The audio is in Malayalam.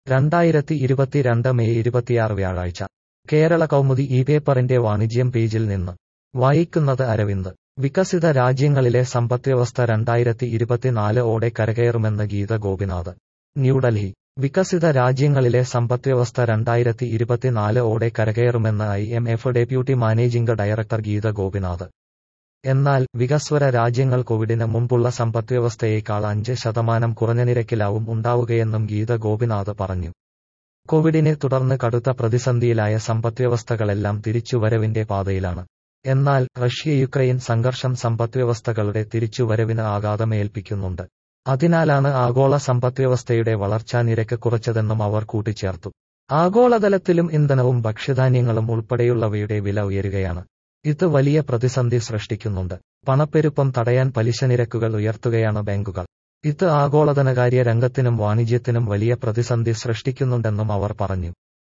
രണ്ടായിരത്തി ഇരുപത്തിരണ്ട് മെയ് ഇരുപത്തിയാറ് വ്യാഴാഴ്ച കേരള കൗമുദി ഈ പേപ്പറിന്റെ വാണിജ്യം പേജിൽ നിന്ന് വായിക്കുന്നത് അരവിന്ദ് വികസിത രാജ്യങ്ങളിലെ സമ്പദ്വ്യവസ്ഥ രണ്ടായിരത്തി ഇരുപത്തിനാല് ഓടെ കരകയറുമെന്ന് ഗീത ഗോപിനാഥ് ന്യൂഡൽഹി വികസിത രാജ്യങ്ങളിലെ സമ്പദ്വ്യവസ്ഥ രണ്ടായിരത്തി ഇരുപത്തിനാല് ഓടെ കരകയറുമെന്ന് I M F deputy managing director Geetha Gopinath എന്നാൽ വികസ്വര രാജ്യങ്ങൾ കോവിഡിന് മുമ്പുള്ള സമ്പദ്വ്യവസ്ഥയേക്കാൾ അഞ്ച് ശതമാനം കുറഞ്ഞ നിരക്കിലാവും ഉണ്ടാവുകയെന്നും ഗീത ഗോപിനാഥ് പറഞ്ഞു കോവിഡിനെ തുടർന്ന് കടുത്ത പ്രതിസന്ധിയിലായ സമ്പദ്വ്യവസ്ഥകളെല്ലാം തിരിച്ചുവരവിന്റെ പാതയിലാണ് എന്നാൽ റഷ്യ യുക്രൈൻ സംഘർഷം സമ്പദ്വ്യവസ്ഥകളുടെ തിരിച്ചുവരവിന് ആഘാതമേൽപ്പിക്കുന്നുണ്ട് അതിനാലാണ് ആഗോള സമ്പദ്വ്യവസ്ഥയുടെ വളർച്ചാ നിരക്ക് കുറച്ചതെന്നും അവർ കൂട്ടിച്ചേർത്തു ആഗോളതലത്തിലും ഇന്ധനവും ഭക്ഷ്യധാന്യങ്ങളും ഉൾപ്പെടെയുള്ളവയുടെ വില ഉയരുകയാണ് ഇത് വലിയ പ്രതിസന്ധി സൃഷ്ടിക്കുന്നുണ്ട് പണപ്പെരുപ്പം തടയാൻ പലിശ നിരക്കുകൾ ഉയർത്തുകയാണ് ബാങ്കുകൾ ഇത് ആഗോളധനകാര്യ രംഗത്തിനും വാണിജ്യത്തിനും വലിയ പ്രതിസന്ധി സൃഷ്ടിക്കുന്നുണ്ടെന്നും അവർ പറഞ്ഞു